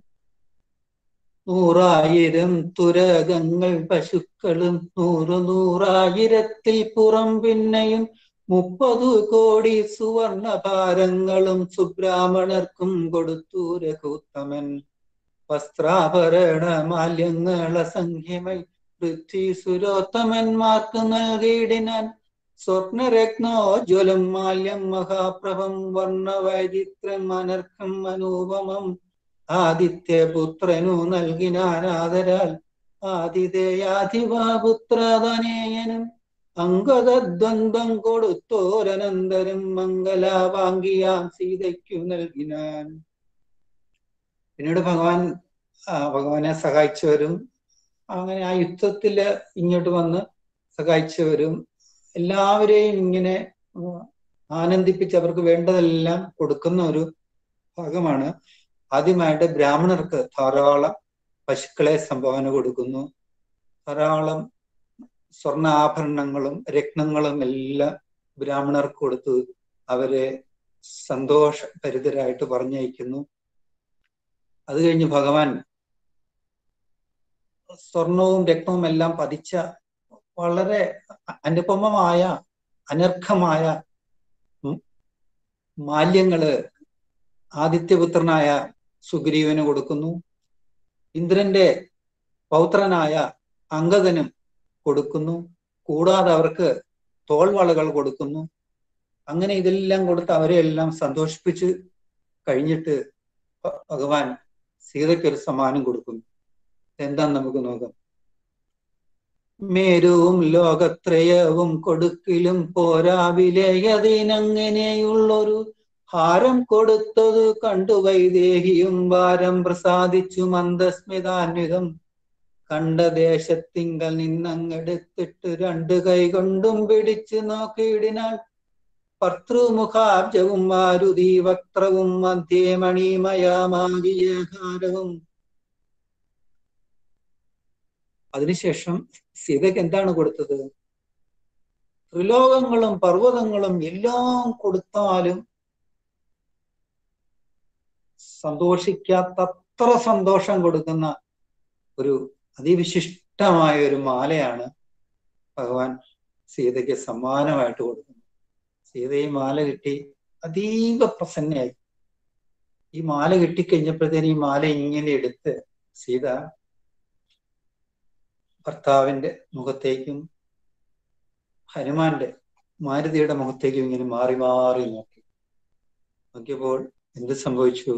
നൂറായിരം തുരകങ്ങൾ പശുക്കളും നൂറു നൂറായിരത്തിൽ പുറം പിന്നെയും മുപ്പതു കോടി സുവർണ ഭാരങ്ങളും സുബ്രാഹ്മണർക്കും കൊടുത്തു രഘുത്തമൻ വസ്ത്രാഭരണ മാല്യങ്ങള സംഖ്യമൈ പൃഥ്വി സുരോത്തമന്മാർക്ക് നൽകിയിടിനാൻ സ്വർണരത്നോജ്വലം മാല്യം മഹാപ്രഭം വർണ്ണവൈചിത്രം അനർക്കം അനൂപമം ആദിത്യപുത്രനു നൽകിനാനാദരാൽ ആതിഥേയാധിപാപുത്രതനേയനും അങ്കദദ്വന്ദ്വം കൊടുത്തോരനന്തരം മംഗലാവാങ്കിയാം സീതയ്ക്കു നൽകിനാൻ പിന്നീട് ഭഗവാൻ ആ, ഭഗവാനെ സഹായിച്ചവരും അങ്ങനെ ആ യുദ്ധത്തില് ഇങ്ങോട്ട് വന്ന് സഹായിച്ചവരും എല്ലാവരെയും ഇങ്ങനെ ഉം, ആനന്ദിപ്പിച്ച് അവർക്ക് വേണ്ടതെല്ലാം കൊടുക്കുന്ന ഒരു ഭാഗമാണ് ആദ്യമായിട്ട് ബ്രാഹ്മണർക്ക് ധാരാളം പശുക്കളെ സംഭാവന കൊടുക്കുന്നു ധാരാളം സ്വർണ്ണ ആഭരണങ്ങളും രത്നങ്ങളും എല്ലാം ബ്രാഹ്മണർക്ക് കൊടുത്ത് അവരെ സന്തോഷഭരിതരായിട്ട് പറഞ്ഞയക്കുന്നു അത് കഴിഞ്ഞ് ഭഗവാൻ സ്വർണവും രക്തവും എല്ലാം പതിച്ച വളരെ അനുപമമായ അനർഘമായ ഉം, മാല്യങ്ങള് ആദിത്യപുത്രനായ സുഗ്രീവന് കൊടുക്കുന്നു ഇന്ദ്രന്റെ പൗത്രനായ അങ്കദനും കൊടുക്കുന്നു കൂടാതെ അവർക്ക് തോൾവളകൾ കൊടുക്കുന്നു അങ്ങനെ ഇതെല്ലാം കൊടുത്ത് അവരെ എല്ലാം സന്തോഷിപ്പിച്ച് കഴിഞ്ഞിട്ട് ഭ- ഭഗവാൻ സീതയ്ക്ക് ഒരു സമ്മാനം കൊടുക്കുന്നു എന്താന്ന് നമുക്ക് നോക്കാം മേരുവും ലോകത്രയവും കൊടുക്കിലും പോരാവിലേയതിനങ്ങനെയുള്ളൊരു ഹാരം കൊടുത്തതു കണ്ടു വൈദേഹിയും വാരം പ്രസാദിച്ചു മന്ദസ്മിതാന്വിതം കണ്ട ദേശത്തിങ്കൽ നിന്നങ്ങെടുത്തിട്ട് രണ്ട് കൈ കൊണ്ടും പിടിച്ചു നോക്കിയിടിനാൾ ഭർത്തൃമുഖാബ്ജവും മാരുതി വക്ത്രവും മധ്യേ മണിമയമാകിയ ഹാരവും അതിനുശേഷം സീതയ്ക്ക് എന്താണ് കൊടുത്തത് ത്രിലോകങ്ങളും പർവ്വതങ്ങളും എല്ലാം കൊടുത്താലും സന്തോഷിക്കാത്തത്ര സന്തോഷം കൊടുക്കുന്ന ഒരു അതിവിശിഷ്ടമായ ഒരു മാലയാണ് ഭഗവാൻ സീതയ്ക്ക് സമ്മാനമായിട്ട് കൊടുക്കുന്നത് സീത ഈ മാല കിട്ടി അതീവ പ്രസന്നയായി ഈ മാല കിട്ടിക്കഴിഞ്ഞപ്പോഴത്തേന് ഈ മാല ഇങ്ങനെ എടുത്ത് സീത ഭർത്താവിന്റെ മുഖത്തേക്കും ഹനുമാന്റെ മാരുതിയുടെ മുഖത്തേക്കും ഇങ്ങനെ മാറി മാറി നോക്കി നോക്കിയപ്പോൾ എന്ത് സംഭവിച്ചു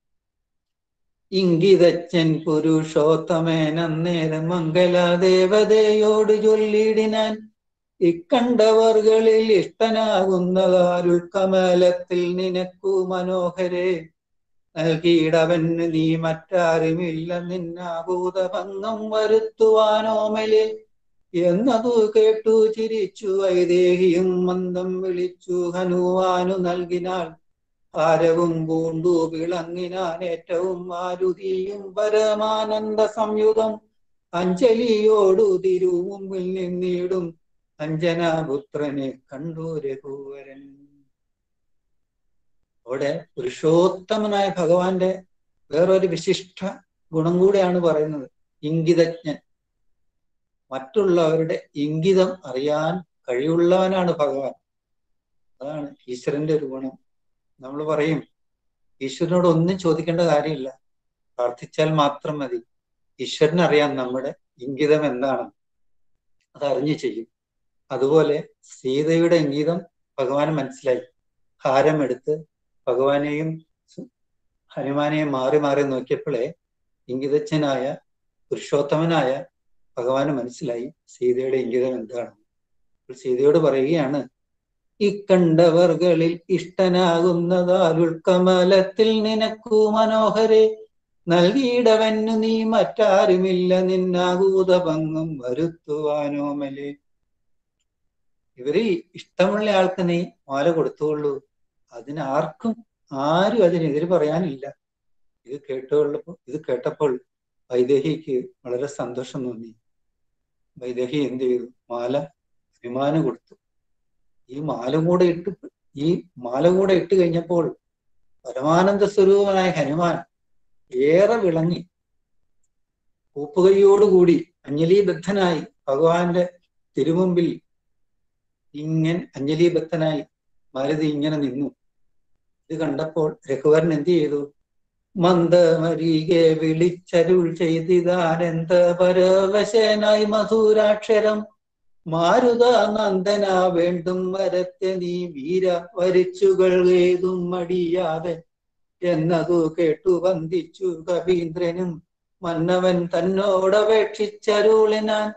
ഇംഗിതജ്ഞൻ പുരുഷോത്തമേൻ അന്നേരം മംഗലദേവതയോട് ചൊല്ലിടിനാൻ ഇക്കണ്ടവർകളിൽ ഇഷ്ടനാകുന്നതാരുൾ കമലത്തിൽ നിനക്കു മനോഹരെ നൽകിയിടവന് നീ മറ്റാരുമില്ല നിന്നാഭൂതഭംഗം വരുത്തുവാനോമലെ എന്നതു കേട്ടു ചിരിച്ചു വൈദേഹിയും മന്ദം വിളിച്ചു ഹനുവാനു നൽകിനാൾ ഭാരവും പൂണ്ടു വിളങ്ങിനാൻ ഏറ്റവും മാരുതിയും പരമാനന്ദ സംയുതം അഞ്ജലിയോടു തിരുമുമ്പിൽ നിന്നിടും അഞ്ജനാപുത്രനെ കണ്ടു രഘുവരൻ അവിടെ പുരുഷോത്തമനായ ഭഗവാന്റെ വേറൊരു വിശിഷ്ട ഗുണം കൂടെയാണ് പറയുന്നത് ഇംഗിതജ്ഞൻ മറ്റുള്ളവരുടെ ഇംഗിതം അറിയാൻ കഴിവുള്ളവനാണ് ഭഗവാൻ അതാണ് ഈശ്വരന്റെ ഒരു ഗുണം നമ്മൾ പറയും ഈശ്വരനോട് ഒന്നും ചോദിക്കേണ്ട കാര്യമില്ല പ്രാർത്ഥിച്ചാൽ മാത്രം മതി ഈശ്വരനറിയാം നമ്മുടെ ഇംഗിതം എന്താണെന്ന് അത് അറിഞ്ഞു ചെയ്യും അതുപോലെ സീതയുടെ ഇംഗിതം ഭഗവാന് മനസ്സിലായി ഹാരം എടുത്ത് ഭഗവാനെയും ഹനുമാനെയും മാറി മാറി നോക്കിയപ്പോഴേ ഇംഗിതജ്ഞനായ പുരുഷോത്തമനായ ഭഗവാന് മനസ്സിലായി സീതയുടെ ഇംഗിതം എന്താണ് അപ്പോൾ സീതയോട് പറയുകയാണ് ഇക്കണ്ടവർകളിൽ ഇഷ്ടനാകുന്നതാലുൾ കമലത്തിൽ നിനക്കു മനോഹരെ നൽകിയിടവന്നു നീ മറ്റാരുമില്ല നിന്നാകൂതഭംഗം വരുത്തുവാനോമലെ ഇവരിൽ ഇഷ്ടമുള്ള ആൾക്ക് നീ മാല കൊടുത്തുകൊള്ളൂ അതിന് ആർക്കും ആരും അതിനെതിര് പറയാനില്ല ഇത് കേട്ടുകൊള്ളപ്പോ ഇത് കേട്ടപ്പോൾ വൈദേഹിക്ക് വളരെ സന്തോഷം തോന്നി വൈദേഹി എന്ത് ചെയ്തു മാല അഭിമാനം കൊടുത്തു ഈ മാല കൂടെ ഇട്ട് ഈ മാല കൂടെ ഇട്ട് കഴിഞ്ഞപ്പോൾ പരമാനന്ദ സ്വരൂപനായ ഹനുമാൻ ഏറെ വിളങ്ങി കൂപ്പുകൈയോടുകൂടി അഞ്ജലിബദ്ധനായി ഭഗവാന്റെ തിരുമുമ്പിൽ ഇങ്ങനെ അഞ്ജലിബദ്ധനായി മാരുതി ഇങ്ങനെ നിന്നു ഇത് കണ്ടപ്പോൾ രഘുവരൻ എന്ത് ചെയ്തു മന്ദമരികെ വിളിച്ചരുൾ ചെയ്തിതാനന്ദ പരവശനായി മധുരാക്ഷരം മാരുത നന്ദന വേണ്ടും വരത്തെ നീ വീര വരിച്ചുകൾ ഏതും മടിയാതെ എന്നതു കേട്ടു വന്ദിച്ചു കവീന്ദ്രനും മന്നവൻ തന്നോടപേക്ഷിച്ചരുളിനാൻ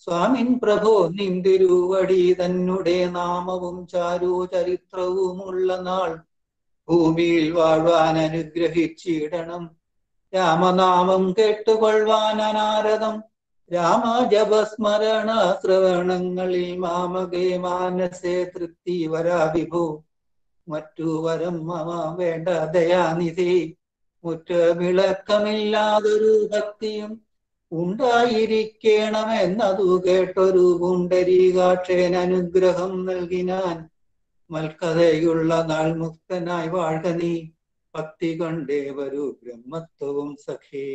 സ്വാമിൻ പ്രഭോ നിന്തിരുവടി തന്നെ നാമവും ചാരു ചരിത്രവുമുള്ള നാൾ ഭൂമിയിൽ വാഴ്വാൻ അനുഗ്രഹിച്ചിടണം രാമനാമം കേട്ടുകൊള്ളുവാൻ അനാരദം രാമജപസ്മരണ ശ്രവണങ്ങളിൽ മാമകേ മാനസേ തൃപ്തി വരാ വിഭു മറ്റു വരം മമ വേണ്ട ദയാനിധി മുറ്റ വിളക്കമില്ലാതൊരു ഭക്തിയും ഉണ്ടായിരിക്കണമെന്നതു കേട്ടൊരു പുണ്ടരീകാക്ഷേൻ അനുഗ്രഹം നൽകിനാൻ മൽക്കഥയുള്ള നാൾ മുക്തനായി വാഴ്ക നീ ഭക്തി കൊണ്ടേ വരൂ ബ്രഹ്മത്വവും സഖേ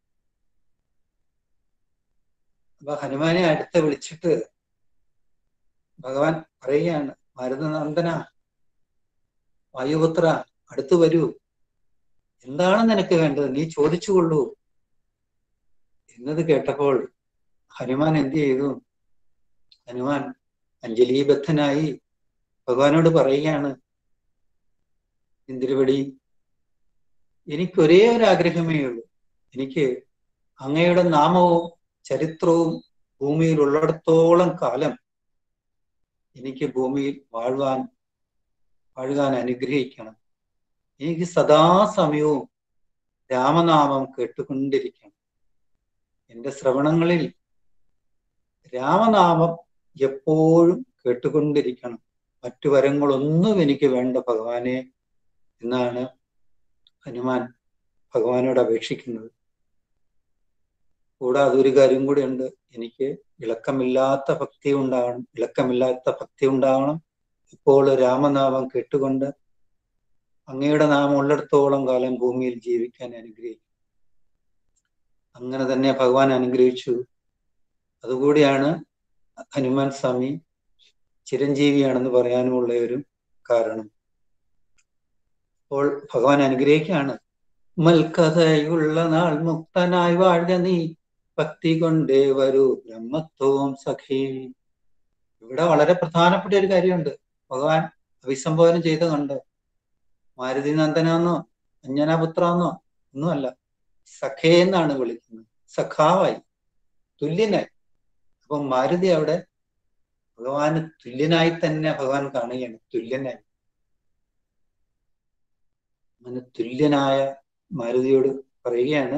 അപ്പൊ ഹനുമാനെ അടുത്ത് വിളിച്ചിട്ട് ഭഗവാൻ പറയുകയാണ് മരുതനന്ദന വായുപുത്ര അടുത്തു വരൂ എന്താണ് നിനക്ക് വേണ്ടത് നീ ചോദിച്ചുകൊള്ളൂ എന്നത് കേട്ടപ്പോൾ ഹനുമാൻ എന്ത് ചെയ്തു ഹനുമാൻ അഞ്ജലീബദ്ധനായി ഭഗവാനോട് പറയുകയാണ് ഇന്ദിരപടി എനിക്ക് ഒരേ ഒരു ആഗ്രഹമേ ഉള്ളൂ എനിക്ക് അങ്ങയുടെ നാമവും ചരിത്രവും ഭൂമിയിൽ ഉള്ളിടത്തോളം കാലം എനിക്ക് ഭൂമിയിൽ വാഴുവാൻ വാഴുവാൻ അനുഗ്രഹിക്കണം എനിക്ക് സദാസമയവും രാമനാമം കേട്ടുകൊണ്ടിരിക്കണം എൻ്റെ ശ്രവണങ്ങളിൽ രാമനാമം എപ്പോഴും കേട്ടുകൊണ്ടിരിക്കണം മറ്റു വരങ്ങളൊന്നും എനിക്ക് വേണ്ട ഭഗവാനെ എന്നാണ് ഹനുമാൻ ഭഗവാനോട് അപേക്ഷിക്കുന്നത് കൂടാതെ ഒരു കാര്യം കൂടി ഉണ്ട് എനിക്ക് ഇളക്കമില്ലാത്ത ഭക്തി ഉണ്ടാകണം ഇളക്കമില്ലാത്ത ഭക്തി ഉണ്ടാകണം ഇപ്പോൾ രാമനാമം കേട്ടുകൊണ്ട് അങ്ങയുടെ നാമം ഉള്ളിടത്തോളം കാലം ഭൂമിയിൽ ജീവിക്കാൻ അനുഗ്രഹിക്കും അങ്ങനെ തന്നെ ഭഗവാൻ അനുഗ്രഹിച്ചു അതുകൂടിയാണ് ഹനുമാൻ സ്വാമി ചിരഞ്ജീവിയാണെന്ന് പറയാനുമുള്ള ഒരു കാരണം അപ്പോൾ ഭഗവാൻ അനുഗ്രഹിക്കുകയാണ് മൽക്കഥയുള്ള നാൾ മുക്തനായി വാഴ്ക നീ ഭക്തി കൊണ്ടേ വരൂ ബ്രഹ്മത്വവും സഖി ഇവിടെ വളരെ പ്രധാനപ്പെട്ട ഒരു കാര്യമുണ്ട് ഭഗവാൻ അഭിസംബോധന ചെയ്ത് കണ്ട് മാരുതി നന്ദനാന്നോ അഞ്ജനാപുത്രാന്നോ ഒന്നുമല്ല സഖേ എന്നാണ് വിളിക്കുന്നത് സഖാവായി തുല്യനായി അപ്പൊ മാരുതി അവിടെ ഭഗവാന് തുല്യനായി തന്നെ ഭഗവാൻ കാണുകയാണ് തുല്യനായി അങ്ങനെ തുല്യനായ മാരുതിയോട് പറയുകയാണ്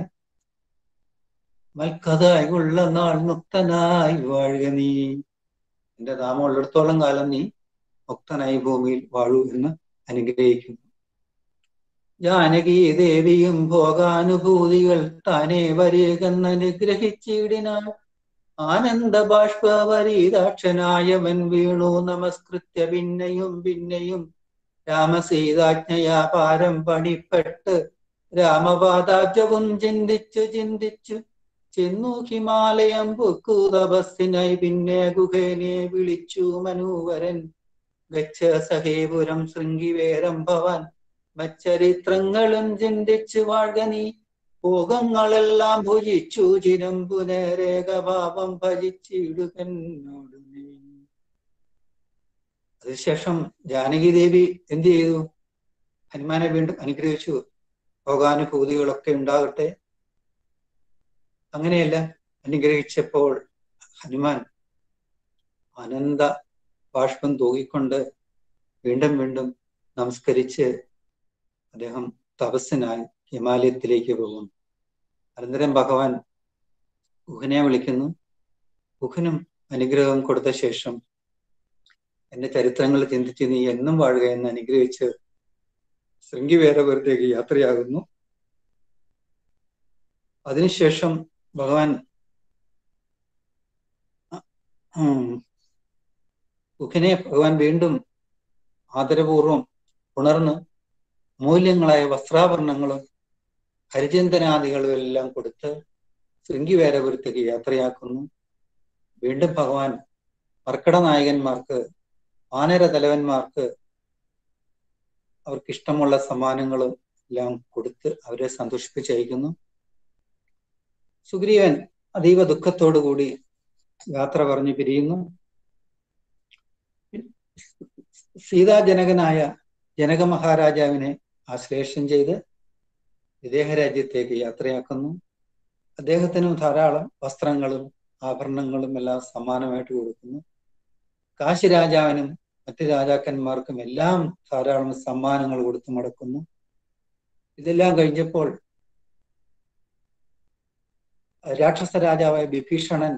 മൽക്കഥായുള്ള നാൾ മുക്തനായി വാഴുക നീ എന്റെ നാമം ഉള്ളിടത്തോളം കാലം നീ മുക്തനായി ഭൂമിയിൽ വാഴൂ എന്ന് അനുഗ്രഹിക്കുന്നു ജാനകി ദേവിയും ഭോഗാനുഭൂതികൾ താനേ വരികെന്ന് അനുഗ്രഹിച്ചിടിനാൾ ആനന്ദ ബാഷ്പവരീതാക്ഷനായവൻ വീണു നമസ്കൃത്യ പിന്നെയും പിന്നെയും രാമസീതാജ്ഞയാ പാരം പണിപ്പെട്ട് രാമപാദാബ്ജവും ചിന്തിച്ചു ചിന്തിച്ചു ചെന്നു ഹിമാലയം പൊക്കു തപസ്സിനായി പിന്നെ ഗുഹേനെ വിളിച്ചു മനൂവരൻ ഗച്ഛ സഹേപുരം ശൃംഗിവേരം ഭവാൻ മച്ചരിത്രങ്ങളും ചിന്തിച്ചു വാഴ്ക നീ ഭോഗങ്ങളെല്ലാം ഭുജിച്ചു ചിരം പുനരേകഭാവം ഭജിച്ചിടുകന്നോട് നീ അതിനുശേഷം ജാനകി ദേവി എന്ത് ചെയ്തു ഹനുമാനെ വീണ്ടും അനുഗ്രഹിച്ചു ഭോഗാനുഭൂതികളൊക്കെ ഉണ്ടാകട്ടെ അങ്ങനെയല്ല അനുഗ്രഹിച്ചപ്പോൾ ഹനുമാൻ അനന്ത ബാഷ്പം തൂകിക്കൊണ്ട് വീണ്ടും വീണ്ടും നമസ്കരിച്ച് അദ്ദേഹം തപസ്സിനായി ഹിമാലയത്തിലേക്ക് പോകുന്നു അനന്തരം ഭഗവാൻ ഗുഹനെ വിളിക്കുന്നു ഗുഹനും അനുഗ്രഹം കൊടുത്ത ശേഷം എന്റെ ചരിത്രങ്ങൾ ചിന്തിച്ച് നീ എന്നും വാഴുക എന്ന് അനുഗ്രഹിച്ച് ശൃംഗിവേരപുരത്തേക്ക് യാത്രയാകുന്നു അതിനുശേഷം ഭഗവാൻ ഗുഹനെ ഭഗവാൻ വീണ്ടും ആദരപൂർവം ഉണർന്ന് മൂല്യങ്ങളായ വസ്ത്രാഭരണങ്ങളും ഹരിചന്ദനാദികളും എല്ലാം കൊടുത്ത് ശൃംഗിവേരപുരത്തേക്ക് യാത്രയാക്കുന്നു വീണ്ടും ഭഗവാൻ മർക്കട നായകന്മാർക്ക് വാനര തലവന്മാർക്ക് അവർക്ക് ഇഷ്ടമുള്ള സമ്മാനങ്ങളും എല്ലാം കൊടുത്ത് അവരെ സന്തോഷിപ്പിച്ചയക്കുന്നു സുഗ്രീവൻ അതീവ ദുഃഖത്തോടു കൂടി യാത്ര പറഞ്ഞു പിരിയുന്നു സീതാജനകനായ ജനക മഹാരാജാവിനെ ആശ്ലേഷം ചെയ്ത് വിദേഹ രാജ്യത്തേക്ക് യാത്രയാക്കുന്നു അദ്ദേഹത്തിനും ധാരാളം വസ്ത്രങ്ങളും ആഭരണങ്ങളും എല്ലാം സമ്മാനമായിട്ട് കൊടുക്കുന്നു കാശി രാജാവിനും മറ്റ് രാജാക്കന്മാർക്കും എല്ലാം ധാരാളം സമ്മാനങ്ങൾ കൊടുത്തു മടക്കുന്നു ഇതെല്ലാം കഴിഞ്ഞപ്പോൾ രാക്ഷസ രാജാവായ വിഭീഷണൻ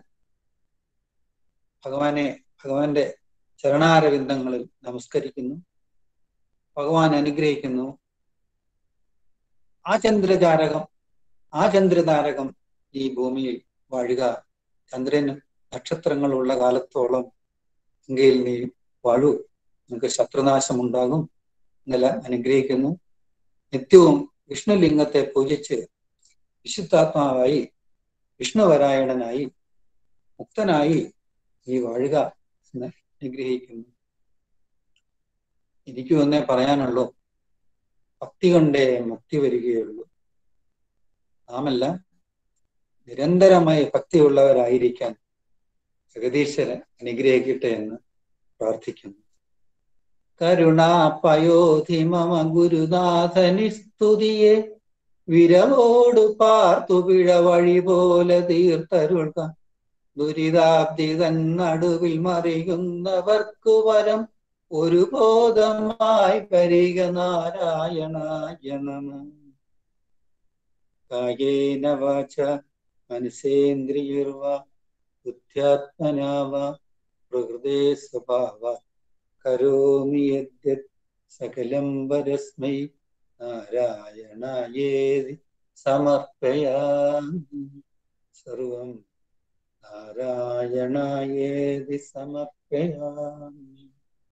ഭഗവാനെ ഭഗവാന്റെ ചരണാരവിന്ദങ്ങളിൽ നമസ്കരിക്കുന്നു ഭഗവാൻ അനുഗ്രഹിക്കുന്നു ആ ചന്ദ്രചാരകം ആ ചന്ദ്രതാരകം ഈ ഭൂമിയിൽ വാഴുക ചന്ദ്രനും നക്ഷത്രങ്ങളുള്ള കാലത്തോളം എങ്കിൽ നീ വാഴൂ നമുക്ക് ശത്രുനാശം ഉണ്ടാകും എന്നെല്ലാം അനുഗ്രഹിക്കുന്നു നിത്യവും വിഷ്ണുലിംഗത്തെ പൂജിച്ച് വിശുദ്ധാത്മാവായി വിഷ്ണുവരായണനായി മുക്തനായി ഈ വാഴുക എന്ന് അനുഗ്രഹിക്കുന്നു എനിക്ക് ഒന്നേ പറയാനുള്ളൂ ഭക്തി കൊണ്ടേ മുക്തി വരികയുള്ളൂ നാമെല്ലാം നിരന്തരമായി ഭക്തിയുള്ളവരായിരിക്കാൻ ജഗദീശ്വരൻ അനുഗ്രഹിക്കട്ടെ എന്ന് പ്രാർത്ഥിക്കുന്നു കരുണാപയോധി മമ ഗുരുനാഥനി സ്തുതിയെ വിരവോട് പാർത്തു പിഴ വഴി പോലെ തീർത്തരുൾക ദുരിതാബ്ദി തൻ നടുവിൽ മറിയുന്നവർക്കു വരം ഒരു ബോധമായി പരിക നാരായണായ നമ കായേന വാച മനസേന്ദ്രിയർവ ബുദ്ധ്യാത്മനാവ പ്രകൃതേ സ്വഭാവ കരോമി യദ്യത് സകലം വരസ്മൈ നാരായണായേതി സമർപ്പയാമി സർവം നാരായണായേതി സമർപ്പയാമി